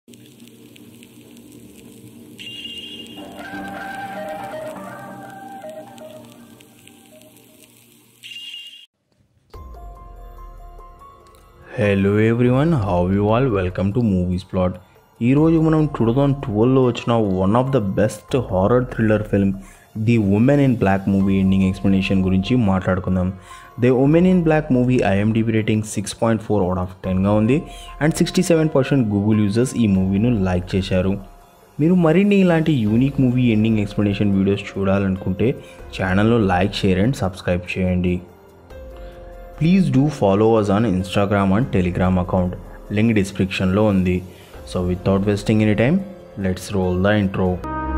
Hello everyone how you all welcome to movies plot ఈరోజు మనం two thousand ట్వెల్వ్లో వచ్చిన one of the best horror thriller film the women in black movie ending explanation గురించి మాట్లాడుకుందాం the women in black movie IMDb rating six point four out of టెన్గా ఉంది and sixty seven percent Google users ఈ మూవీను like చేశారు మీరు మరిన్ని ఇలాంటి unique movie ending explanation videos చూడాలనుకుంటే ఛానల్లో లైక్ షేర్ అండ్ సబ్స్క్రైబ్ చేయండి please do follow us on Instagram and Telegram account link డిస్క్రిప్షన్లో ఉంది so without wasting any time let's roll the intro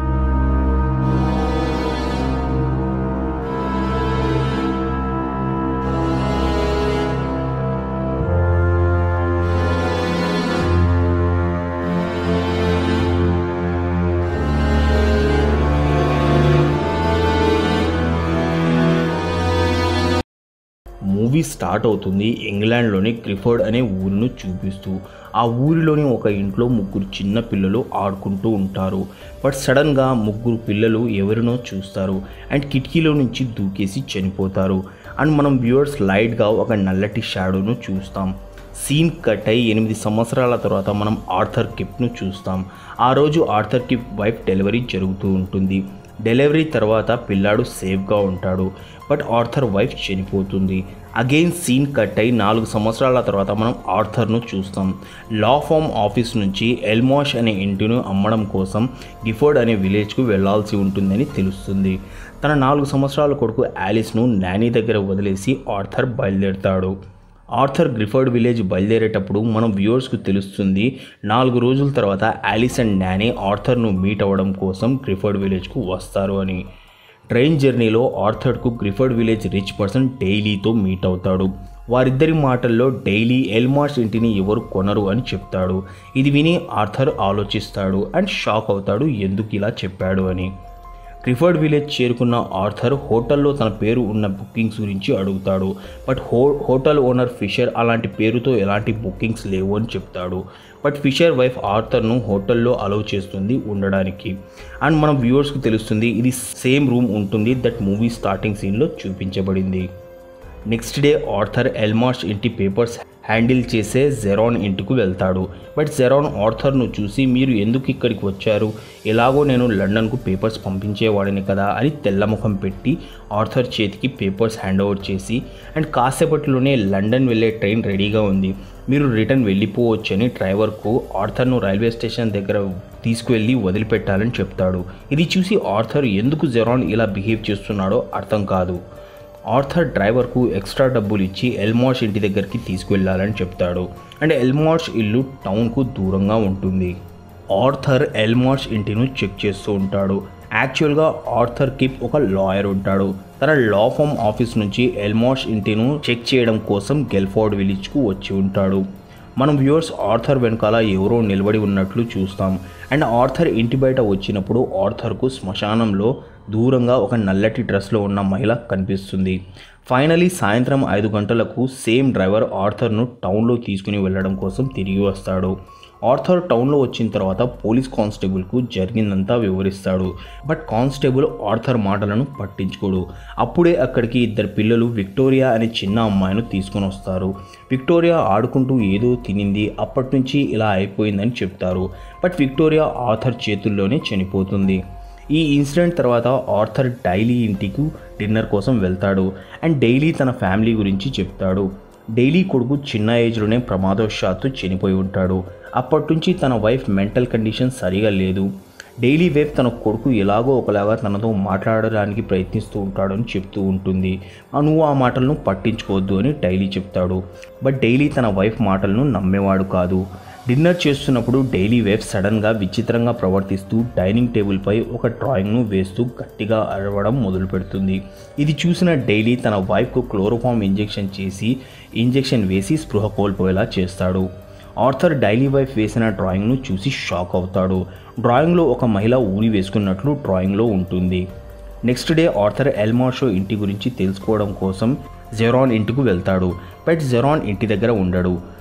movie start అవుతుంది ఇంగ్లాండ్లోని క్రిఫర్డ్ అనే ఊరిను చూపిస్తూ ఆ ఊరిలోని ఒక ఇంట్లో ముగ్గురు చిన్న పిల్లలు ఆడుకుంటూ ఉంటారు బట్ సడన్గా ముగ్గురు పిల్లలు ఎవరినో చూస్తారు అండ్ కిటికీలో నుంచి దూకేసి చనిపోతారు అండ్ మనం వ్యూవర్స్ లైట్గా ఒక నల్లటి షాడోను చూస్తాం సీన్ కట్ అయి ఎనిమిది సంవత్సరాల తర్వాత మనం ఆర్థర్ కిప్ను చూస్తాం ఆ రోజు ఆర్థర్ కిప్ వైఫ్ డెలివరీ జరుగుతూ ఉంటుంది డెలివరీ తర్వాత పిల్లాడు సేఫ్గా ఉంటాడు బట్ ఆర్థర్ వైఫ్ చనిపోతుంది అగైన్ సీన్ కట్ అయి నాలుగు సంవత్సరాల తర్వాత మనం ఆర్థర్ను చూస్తాం లా ఫామ్ ఆఫీస్ నుంచి ఎల్మాష్ అనే ఇంటిని అమ్మడం కోసం గిఫోర్డ్ అనే విలేజ్కు వెళ్లాల్సి ఉంటుందని తెలుస్తుంది తన నాలుగు సంవత్సరాల కొడుకు యాలిస్ను నానీ దగ్గర వదిలేసి ఆర్థర్ బయలుదేరుతాడు ఆర్థర్ గ్రిఫర్డ్ విలేజ్ బయలుదేరేటప్పుడు మనం వ్యూవర్స్కు తెలుస్తుంది నాలుగు రోజుల తర్వాత యాలిస్ అండ్ నానీ ఆర్థర్ను మీట్ అవ్వడం కోసం గ్రిఫర్డ్ విలేజ్కు వస్తారు అని ట్రైన్ జర్నీలో ఆర్థర్కు గ్రిఫర్డ్ విలేజ్ రిచ్ పర్సన్ డైలీతో మీట్ అవుతాడు వారిద్దరి మాటల్లో డైలీ ఎల్మార్స్ ఇంటిని ఎవరు కొనరు అని చెప్తాడు ఇది విని ఆర్థర్ ఆలోచిస్తాడు అండ్ షాక్ అవుతాడు ఎందుకు ఇలా చెప్పాడు అని క్రిఫర్డ్ విలేజ్ చేరుకున్న ఆర్థర్ హోటల్లో తన పేరు ఉన్న బుకింగ్స్ గురించి అడుగుతాడు బట్ హో హోటల్ ఓనర్ ఫిషర్ అలాంటి పేరుతో ఎలాంటి బుకింగ్స్ లేవు అని చెప్తాడు బట్ ఫిషర్ వైఫ్ ఆర్థర్ను హోటల్లో అలౌ చేస్తుంది ఉండడానికి అండ్ మన వ్యూవర్స్కి తెలుస్తుంది ఇది సేమ్ రూమ్ ఉంటుంది దట్ మూవీ స్టార్టింగ్ సీన్లో చూపించబడింది నెక్స్ట్ డే ఆర్థర్ ఎల్మార్స్ ఇంటి పేపర్స్ హ్యాండిల్ చేసే జెరాన్ ఇంటికి వెళ్తాడు బట్ జెరాన్ ఆర్థర్ను చూసి మీరు ఎందుకు ఇక్కడికి వచ్చారు ఎలాగో నేను లండన్కు పేపర్స్ పంపించేవాడిని కదా అని తెల్లముఖం పెట్టి ఆర్థర్ చేతికి పేపర్స్ హ్యాండ్ ఓవర్ చేసి అండ్ కాసేపట్లోనే లండన్ వెళ్ళే ట్రైన్ రెడీగా ఉంది మీరు రిటర్న్ వెళ్ళిపోవచ్చని డ్రైవర్కు ఆర్థర్ను రైల్వే స్టేషన్ దగ్గర తీసుకువెళ్ళి వదిలిపెట్టాలని చెప్తాడు ఇది చూసి ఆర్థర్ ఎందుకు జెరాన్ ఇలా బిహేవ్ చేస్తున్నాడో అర్థం కాదు ఆర్థర్ డ్రైవర్కు ఎక్స్ట్రా డబ్బులు ఇచ్చి ఎల్మార్ష్ ఇంటి దగ్గరికి తీసుకువెళ్ళాలని చెప్తాడు అండ్ ఎల్మార్ష్ ఇల్లు టౌన్కు దూరంగా ఉంటుంది ఆర్థర్ ఎల్మార్ష్ ఇంటిని చెక్ చేస్తూ ఉంటాడు యాక్చువల్గా ఆర్థర్ కిప్ ఒక లాయర్ ఉంటాడు తన లా ఫామ్ ఆఫీస్ నుంచి ఎల్మార్ష్ ఇంటిను చెక్ చేయడం కోసం గెల్ఫోర్డ్ విలేజ్కు వచ్చి ఉంటాడు మనం వ్యూవర్స్ ఆర్థర్ వెనకాల ఎవరో నిలబడి ఉన్నట్లు చూస్తాం అండ్ ఆర్థర్ ఇంటి బయట వచ్చినప్పుడు ఆర్థర్కు శ్మశానంలో దూరంగా ఒక నల్లటి డ్రెస్లో ఉన్న మహిళ కనిపిస్తుంది ఫైనలీ సాయంత్రం ఐదు గంటలకు సేమ్ డ్రైవర్ ఆర్థర్ను టౌన్లో తీసుకుని వెళ్ళడం కోసం తిరిగి వస్తాడు ఆర్థర్ టౌన్లో వచ్చిన తర్వాత పోలీస్ కానిస్టేబుల్కు జరిగిందంతా వివరిస్తాడు బట్ కానిస్టేబుల్ ఆర్థర్ మాటలను పట్టించుకోడు అప్పుడే అక్కడికి ఇద్దరు పిల్లలు విక్టోరియా అనే చిన్న అమ్మాయిను తీసుకొని వస్తారు విక్టోరియా ఆడుకుంటూ ఏదో తినింది అప్పటి నుంచి ఇలా అయిపోయిందని చెప్తారు బట్ విక్టోరియా ఆర్థర్ చేతుల్లోనే చనిపోతుంది ఈ ఇన్సిడెంట్ తర్వాత ఆర్థర్ డైలీ ఇంటికి డిన్నర్ కోసం వెళ్తాడు అండ్ డైలీ తన ఫ్యామిలీ గురించి చెప్తాడు డైలీ కొడుకు చిన్న ఏజ్లోనే ప్రమాదవశాత్తు చనిపోయి ఉంటాడు అప్పటి నుంచి తన వైఫ్ మెంటల్ కండిషన్ సరిగా లేదు డైలీ వైఫ్ తన కొడుకు ఎలాగో ఒకలాగా తనతో మాట్లాడడానికి ప్రయత్నిస్తూ ఉంటాడని చెప్తూ ఉంటుంది నువ్వు ఆ మాటలను పట్టించుకోవద్దు అని డైలీ చెప్తాడు బట్ డైలీ తన వైఫ్ మాటలను నమ్మేవాడు కాదు డిన్నర్ చేస్తున్నప్పుడు డైలీ వేవ్ సడన్గా విచిత్రంగా ప్రవర్తిస్తూ డైనింగ్ టేబుల్పై ఒక డ్రాయింగ్ను వేస్తూ గట్టిగా అరవడం మొదలు పెడుతుంది ఇది చూసిన డైలీ తన వైఫ్కు క్లోరోఫామ్ ఇంజెక్షన్ చేసి ఇంజెక్షన్ వేసి స్పృహ కోల్పోయేలా చేస్తాడు ఆర్థర్ డైలీ వైఫ్ వేసిన డ్రాయింగ్ను చూసి షాక్ అవుతాడు డ్రాయింగ్లో ఒక మహిళ ఊరి వేసుకున్నట్లు డ్రాయింగ్లో ఉంటుంది నెక్స్ట్ డే ఆర్థర్ ఎల్మార్షో ఇంటి గురించి తెలుసుకోవడం కోసం జెరాన్ ఇంటికి వెళ్తాడు బట్ జెరాన్ ఇంటి దగ్గర ఉండడు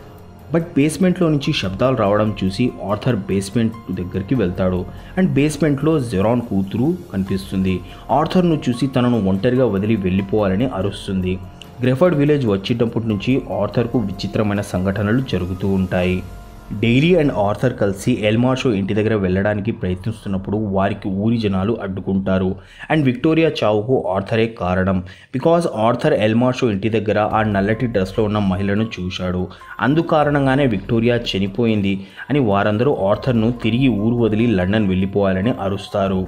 బట్ బేస్మెంట్లో నుంచి శబ్దాలు రావడం చూసి ఆర్థర్ బేస్మెంట్ దగ్గరికి వెళ్తాడు అండ్ బేస్మెంట్లో జెరాన్ కూతురు కనిపిస్తుంది ఆర్థర్ను చూసి తనను ఒంటరిగా వదిలి వెళ్ళిపోవాలని అరుస్తుంది గ్రెఫర్డ్ విలేజ్ వచ్చేటప్పటి నుంచి ఆర్థర్కు విచిత్రమైన సంఘటనలు జరుగుతూ ఉంటాయి డైలీ అండ్ ఆర్థర్ కలిసి ఎల్మార్ షో ఇంటి దగ్గర వెళ్ళడానికి ప్రయత్నిస్తున్నప్పుడు వారికి ఊరి జనాలు అడ్డుకుంటారు అండ్ విక్టోరియా చావుకు ఆర్థరే కారణం బికాజ్ ఆర్థర్ ఎల్మార్ షో ఇంటి దగ్గర ఆ నల్లటి డ్రెస్లో ఉన్న మహిళను చూశాడు అందు కారణంగానే విక్టోరియా చనిపోయింది అని వారందరూ ఆర్థర్ను తిరిగి ఊరు వదిలి లండన్ వెళ్ళిపోవాలని అరుస్తారు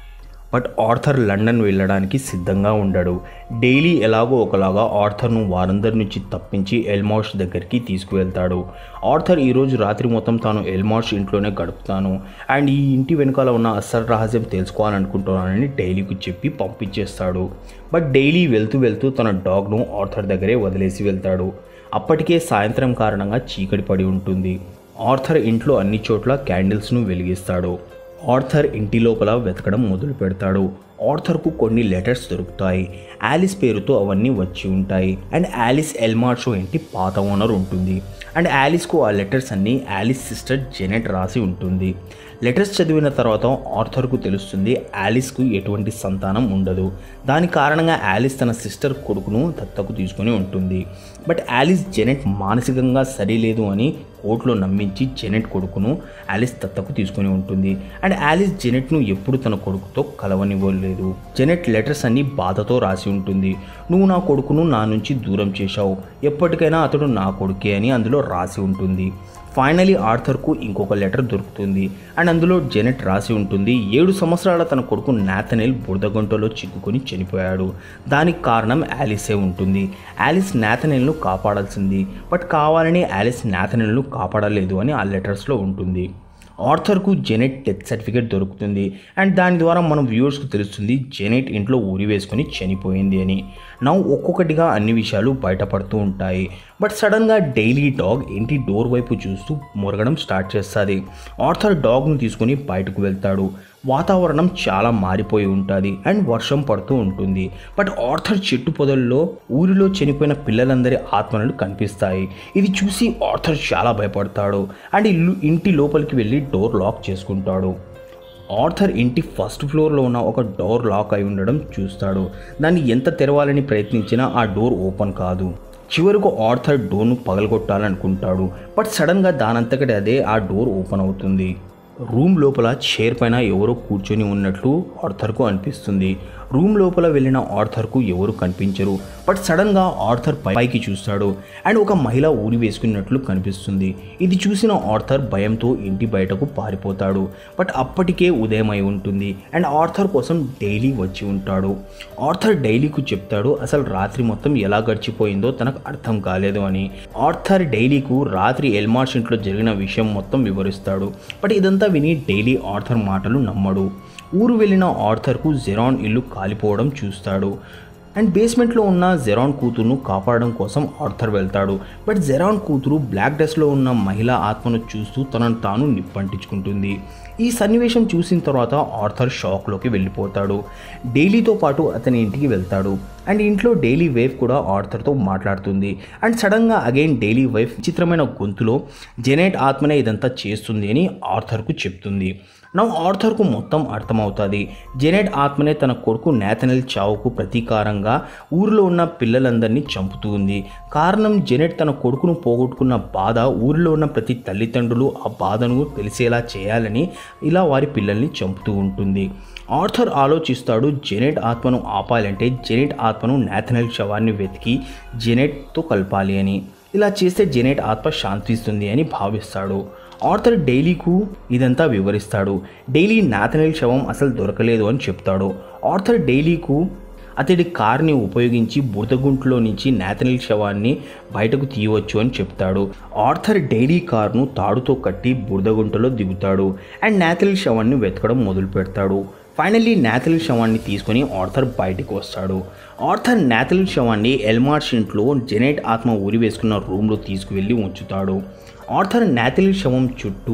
బట్ ఆర్థర్ లండన్ వెళ్ళడానికి సిద్ధంగా ఉండడు డైలీ ఎలాగో ఒకలాగా ఆర్థర్ను వారందరి నుంచి తప్పించి ఎల్మార్ష్ దగ్గరికి తీసుకువెళ్తాడు ఆర్థర్ ఈరోజు రాత్రి మొత్తం తాను ఎల్మార్ష్ ఇంట్లోనే గడుపుతాను అండ్ ఈ ఇంటి వెనకాల ఉన్న అసలు రహస్యం తెలుసుకోవాలనుకుంటున్నానని డైలీకి చెప్పి పంపించేస్తాడు బట్ డైలీ వెళ్తూ వెళ్తూ తన డాగ్ను ఆర్థర్ దగ్గరే వదిలేసి వెళ్తాడు అప్పటికే సాయంత్రం కారణంగా చీకటి పడి ఉంటుంది ఆర్థర్ ఇంట్లో అన్ని చోట్ల క్యాండిల్స్ను వెలిగిస్తాడు ఆర్థర్ ఇంటి లోపల వెతకడం మొదలు పెడతాడు ఆర్థర్కు కొన్ని లెటర్స్ దొరుకుతాయి యాలిస్ పేరుతో అవన్నీ వచ్చి ఉంటాయి అండ్ యాలిస్ ఎల్మార్ షో ఇంటి పాత ఓనర్ ఉంటుంది అండ్ యాలిస్కు ఆ లెటర్స్ అన్నీ యాలిస్ సిస్టర్ జెనెట్ రాసి ఉంటుంది లెటర్స్ చదివిన తర్వాత ఆర్థర్కు తెలుస్తుంది యాలిస్కు ఎటువంటి సంతానం ఉండదు దాని కారణంగా యాలిస్ తన సిస్టర్ కొడుకును దత్తకు తీసుకొని ఉంటుంది బట్ యాలిస్ జెనెట్ మానసికంగా సరిలేదు అని కోర్టులో నమ్మించి జెనెట్ కొడుకును యాలిస్ దత్తకు తీసుకొని ఉంటుంది అండ్ యాలిస్ జెనెట్ను ఎప్పుడు తన కొడుకుతో కలవనివ్వలేదు జెనెట్ లెటర్స్ అన్ని బాధతో రాసి ఉంటుంది నువ్వు నా కొడుకును నా నుంచి దూరం చేశావు ఎప్పటికైనా అతడు నా కొడుకే అని అందులో రాసి ఉంటుంది ఫైనలీ ఆర్థర్కు ఇంకొక లెటర్ దొరుకుతుంది అండ్ అందులో జెనెట్ రాసి ఉంటుంది ఏడు సంవత్సరాల తన కొడుకు నాథనెల్ బురదగొంటలో చిక్కుకొని చనిపోయాడు దానికి కారణం యాలిసే ఉంటుంది యాలిస్ నాథనెల్ను కాపాడాల్సింది బట్ కావాలని యాలిస్ నాథనెల్ను కాపాడలేదు అని ఆ లెటర్స్లో ఉంటుంది ఆర్థర్కు జెనెట్ డెత్ సర్టిఫికేట్ దొరుకుతుంది అండ్ దాని ద్వారా మనం వ్యూవర్స్కి తెలుస్తుంది జెనెట్ ఇంట్లో ఊరి వేసుకొని చనిపోయింది అని నా ఒక్కొక్కటిగా అన్ని విషయాలు బయటపడుతూ ఉంటాయి బట్ సడన్గా డైలీ డాగ్ ఇంటి డోర్ వైపు చూస్తూ మొరగడం స్టార్ట్ చేస్తుంది ఆర్థర్ డాగ్ను తీసుకొని బయటకు వెళ్తాడు వాతావరణం చాలా మారిపోయి ఉంటుంది అండ్ వర్షం పడుతూ ఉంటుంది బట్ ఆర్థర్ చెట్టు పొదల్లో ఊరిలో చనిపోయిన పిల్లలందరి ఆత్మలు కనిపిస్తాయి ఇది చూసి ఆర్థర్ చాలా భయపడతాడు అండ్ ఇల్లు ఇంటి లోపలికి వెళ్ళి డోర్ లాక్ చేసుకుంటాడు ఆర్థర్ ఇంటి ఫస్ట్ ఫ్లోర్లో ఉన్న ఒక డోర్ లాక్ అయి ఉండడం చూస్తాడు దాన్ని ఎంత తెరవాలని ప్రయత్నించినా ఆ డోర్ ఓపెన్ కాదు చివరకు ఆర్థర్ డోర్ను పగలగొట్టాలనుకుంటాడు బట్ సడన్గా దానంతకటి అదే ఆ డోర్ ఓపెన్ అవుతుంది రూమ్ లోపల చైర్ పైన ఎవరో కూర్చొని ఉన్నట్లు ఆర్థర్కు అనిపిస్తుంది రూమ్ లోపల వెళ్ళిన ఆర్థర్కు ఎవరు కనిపించరు బట్ సడన్గా ఆర్థర్ పైకి చూస్తాడు అండ్ ఒక మహిళ ఊరి వేసుకున్నట్లు కనిపిస్తుంది ఇది చూసిన ఆర్థర్ భయంతో ఇంటి బయటకు పారిపోతాడు బట్ అప్పటికే ఉదయం అయి ఉంటుంది అండ్ ఆర్థర్ కోసం డైలీ వచ్చి ఉంటాడు ఆర్థర్ డైలీకు చెప్తాడు అసలు రాత్రి మొత్తం ఎలా గడిచిపోయిందో తనకు అర్థం కాలేదు అని ఆర్థర్ డైలీకు రాత్రి ఎల్మార్ష్ ఇంట్లో జరిగిన విషయం మొత్తం వివరిస్తాడు బట్ ఇదంతా విని డైలీ ఆర్థర్ మాటలు నమ్మడు ఊరు వెళ్ళిన ఆర్థర్కు జెరాన్ ఇల్లు కాలిపోవడం చూస్తాడు అండ్ బేస్మెంట్లో ఉన్న జెరాన్ కూతురును కాపాడడం కోసం ఆర్థర్ వెళ్తాడు బట్ జెరాన్ కూతురు బ్లాక్ డ్రెస్లో ఉన్న మహిళా ఆత్మను చూస్తూ తనను తాను నిప్పంటించుకుంటుంది ఈ సన్నివేశం చూసిన తర్వాత ఆర్థర్ షాక్లోకి వెళ్ళిపోతాడు డైలీతో పాటు అతని ఇంటికి వెళ్తాడు అండ్ ఇంట్లో డైలీ వైఫ్ కూడా ఆర్థర్తో మాట్లాడుతుంది అండ్ సడన్గా అగైన్ డైలీ వైఫ్ విచిత్రమైన గొంతులో జెనెట్ ఆత్మనే ఇదంతా చేస్తుంది అని ఆర్థర్కు చెప్తుంది నా ఆర్థర్కు మొత్తం అర్థమవుతుంది జెనెట్ ఆత్మనే తన కొడుకు నేతనల్ చావుకు ప్రతీకారంగా ఊరిలో ఉన్న పిల్లలందరినీ చంపుతుంది కారణం జెనెట్ తన కొడుకును పోగొట్టుకున్న బాధ ఊరిలో ఉన్న ప్రతి తల్లిదండ్రులు ఆ బాధను తెలిసేలా చేయాలని ఇలా వారి పిల్లల్ని చంపుతూ ఉంటుంది ఆర్థర్ ఆలోచిస్తాడు జెనెట్ ఆత్మను ఆపాలంటే జెనెట్ ఆత్మను నేథనల్ శవాన్ని వెతికి జెనెట్తో కలపాలి అని ఇలా చేస్తే జెనెట్ ఆత్మ శాంతిస్తుంది అని భావిస్తాడు ఆర్థర్ డైలీకు ఇదంతా వివరిస్తాడు డైలీ నాథనల్ శవం అసలు దొరకలేదు అని చెప్తాడు ఆర్థర్ డైలీకు అతడి కార్ని ఉపయోగించి బురదగుంట్లో నుంచి నాథనల్ శవాన్ని బయటకు తీయవచ్చు అని చెప్తాడు ఆర్థర్ డైలీ కార్ను తాడుతో కట్టి బురదగుంటలో దిగుతాడు అండ్ నాథనల్ శవాన్ని వెతకడం మొదలు పెడతాడు ఫైనల్లీ నాథల్ శవాన్ని తీసుకొని ఆర్థర్ బయటికి వస్తాడు ఆర్థర్ నాథల్ శవాన్ని ఎల్మార్ష్ ఇంట్లో జెనెట్ ఆత్మ ఊరి వేసుకున్న రూమ్లో తీసుకువెళ్ళి ఉంచుతాడు ఆర్థర్ నాథల్ శవం చుట్టూ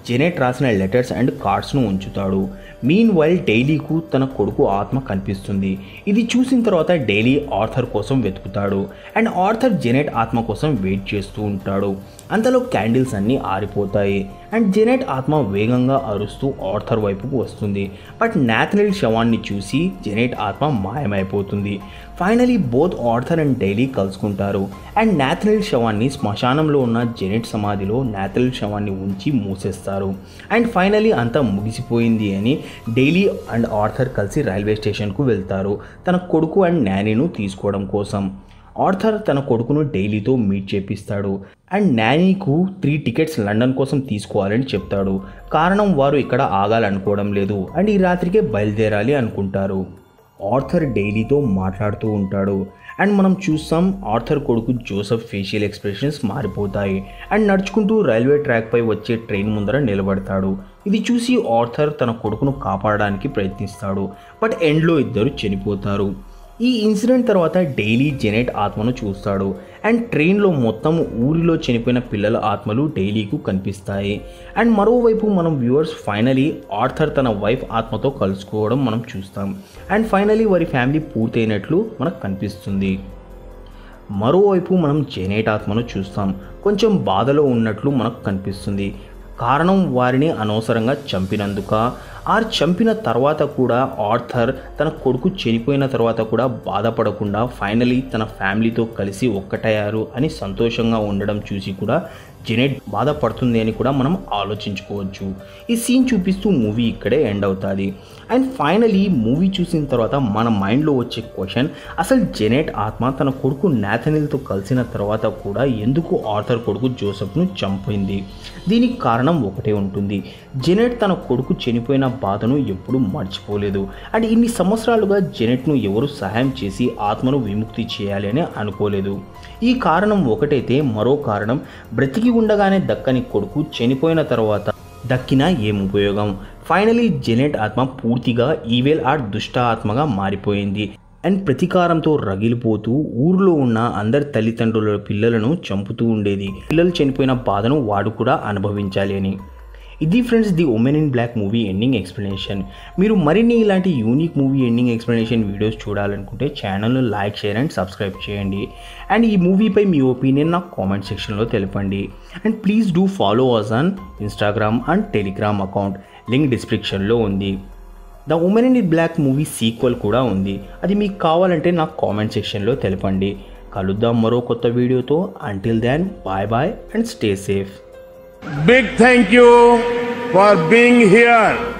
జెనెట్ రాసిన లెటర్స్ అండ్ కార్డ్స్ను ఉంచుతాడు మీన్ వైల్ డైలీకు తన కొడుకు ఆత్మ కనిపిస్తుంది ఇది చూసిన తర్వాత డైలీ ఆర్థర్ కోసం వెతుకుతాడు అండ్ ఆర్థర్ జెనెట్ ఆత్మ కోసం వెయిట్ చేస్తూ ఉంటాడు అంతలో క్యాండిల్స్ అన్నీ ఆరిపోతాయి అండ్ జెనెట్ ఆత్మ వేగంగా అరుస్తూ ఆర్థర్ వైపుకు వస్తుంది బట్ నాథనల్ శవాన్ని చూసి జెనెట్ ఆత్మ మాయమైపోతుంది finally both Arthur and Daily కలుసుకుంటారు అండ్ నాథనల్ శవాన్ని శ్మశానంలో ఉన్న జెనెట్ సమాధిలో నాథనల్ శవాన్ని ఉంచి మూసేస్తారు అండ్ ఫైనలీ అంతా ముగిసిపోయింది అని డైలీ అండ్ ఆర్థర్ కలిసి రైల్వే స్టేషన్కు వెళ్తారు తన కొడుకు అండ్ నానీను తీసుకోవడం కోసం ఆర్థర్ తన కొడుకును డైలీతో మీట్ చేపిస్తాడు అండ్ నానీకు త్రీ టికెట్స్ లండన్ కోసం తీసుకోవాలని చెప్తాడు కారణం వారు ఇక్కడ ఆగాలనుకోవడం లేదు అండ్ ఈ రాత్రికే బయలుదేరాలి అనుకుంటారు ఆర్థర్ డైలీతో మాట్లాడుతూ ఉంటాడు అండ్ మనం చూస్తాం ఆర్థర్ కొడుకు జోసెఫ్ ఫేషియల్ ఎక్స్ప్రెషన్స్ మారిపోతాయి అండ్ నడుచుకుంటూ రైల్వే ట్రాక్పై వచ్చే ట్రైన్ ముందర నిలబడతాడు ఇది చూసి ఆర్థర్ తన కొడుకును కాపాడడానికి ప్రయత్నిస్తాడు బట్ ఎండ్లో ఇద్దరు చనిపోతారు ఈ ఇన్సిడెంట్ తర్వాత డైలీ జెనెట్ ఆత్మను చూస్తాడు అండ్ ట్రైన్లో మొత్తం ఊరిలో చనిపోయిన పిల్లల ఆత్మలు డైలీకు కనిపిస్తాయి అండ్ మరోవైపు మనం వ్యూవర్స్ ఫైనలీ ఆర్థర్ తన వైఫ్ ఆత్మతో కలుసుకోవడం మనం చూస్తాం అండ్ ఫైనలీ వారి ఫ్యామిలీ పూర్తయినట్లు మనకు కనిపిస్తుంది మరోవైపు మనం జెనేట్ ఆత్మను చూస్తాం కొంచెం బాధలో ఉన్నట్లు మనకు కనిపిస్తుంది కారణం వారిని అనవసరంగా చంపినందుక ఆర్ చంపిన తర్వాత కూడా ఆర్థర్ తన కొడుకు చనిపోయిన తర్వాత కూడా బాధపడకుండా ఫైనలీ తన ఫ్యామిలీతో కలిసి ఒక్కటయ్యారు అని సంతోషంగా ఉండడం చూసి కూడా జెనెట్ బాధపడుతుంది అని కూడా మనం ఆలోచించుకోవచ్చు ఈ సీన్ చూపిస్తూ మూవీ ఇక్కడే ఎండ్ అవుతుంది అండ్ ఫైనలీ మూవీ చూసిన తర్వాత మన మైండ్లో వచ్చే క్వశ్చన్ అసలు జెనెట్ ఆత్మ తన కొడుకు నాథనిల్తో కలిసిన తర్వాత కూడా ఎందుకు ఆర్థర్ కొడుకు జోసెఫ్ను చంపింది దీనికి కారణం ఒకటే ఉంటుంది జెనెట్ తన కొడుకు చనిపోయిన బాధను ఎప్పుడూ మర్చిపోలేదు అండ్ ఇన్ని సంవత్సరాలుగా జెనెట్ను ఎవరు సహాయం చేసి ఆత్మను విముక్తి చేయాలి అని అనుకోలేదు ఈ కారణం ఒకటైతే మరో కారణం బ్రతికి ఉండగానే దక్కని కొడుకు చనిపోయిన తర్వాత దక్కిన ఏం ఉపయోగం ఫైనలీ జెనెట్ ఆత్మ పూర్తిగా ఈవెల్ ఆర్ దుష్ట ఆత్మగా మారిపోయింది అండ్ ప్రతీకారంతో రగిలిపోతూ ఊర్లో ఉన్న అందరి తల్లిదండ్రుల పిల్లలను చంపుతూ ఉండేది పిల్లలు చనిపోయిన బాధను వాడు కూడా అనుభవించాలి అని ఇది friends the women in black movie ending explanation మీరు మరిన్ని ఇలాంటి unique movie ending explanation videos చూడాలనుకుంటే ఛానల్ను లైక్ షేర్ అండ్ సబ్స్క్రైబ్ చేయండి అండ్ ఈ మూవీపై మీ ఒపీనియన్ నాకు కామెంట్ సెక్షన్లో తెలపండి and please do follow us on Instagram and Telegram account link డిస్క్రిప్షన్లో ఉంది the women in black movie sequel కూడా ఉంది అది మీకు కావాలంటే నాకు కామెంట్ సెక్షన్లో తెలపండి కలుద్దాం మరో కొత్త వీడియోతో until then bye bye and stay safe Big thank you for being here.